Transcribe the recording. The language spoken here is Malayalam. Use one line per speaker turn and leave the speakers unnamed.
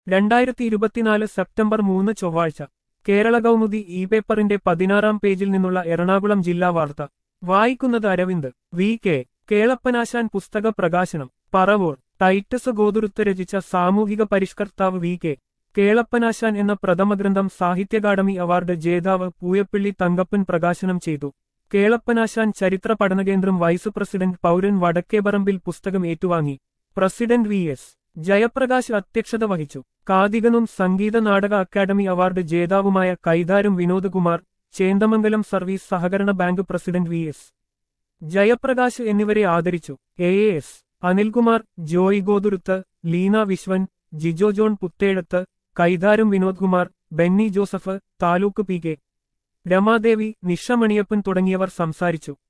രണ്ടായിരത്തി ഇരുപത്തിനാല് സെപ്റ്റംബർ മൂന്ന് ചൊവ്വാഴ്ച കേരള കൗമുദി ഇ പേപ്പറിന്റെ പതിനാറാം പേജിൽ നിന്നുള്ള എറണാകുളം ജില്ലാ വാർത്ത വായിക്കുന്നത് അരവിന്ദ് വി കെ കേളപ്പനാശാൻ പുസ്തക പ്രകാശനം പറവൂർ ടൈറ്റസ് ഗോതുരുത്ത് രചിച്ച സാമൂഹിക പരിഷ്കർത്താവ് വി കെ കേളപ്പനാശാൻ എന്ന പ്രഥമഗ്രന്ഥം സാഹിത്യ അക്കാദമി അവാർഡ് ജേതാവ് പൂയപ്പള്ളി തങ്കപ്പൻ പ്രകാശനം ചെയ്തു കേളപ്പനാശാൻ ചരിത്ര പഠനകേന്ദ്രം വൈസ് പ്രസിഡന്റ് പൗരൻ വടക്കേപറമ്പിൽ പുസ്തകം ഏറ്റുവാങ്ങി പ്രസിഡന്റ് വി എസ് ജയപ്രകാശ് അധ്യക്ഷത വഹിച്ചു കാതികനും സംഗീത നാടക അക്കാദമി അവാർഡ് ജേതാവുമായ കൈതാരം വിനോദ്കുമാർ ചേന്ദമംഗലം സർവീസ് സഹകരണ bank president V S Jayaprakash എന്നിവരെ ആദരിച്ചു A A S Anilkumar Joy Gothuruthu Leena Viswan Jijo John Puthezhath Kaitharam Vinodkumar Benny Joseph taluk P K Ramadevi Nisha Maniyappan തുടങ്ങിയവർ സംസാരിച്ചു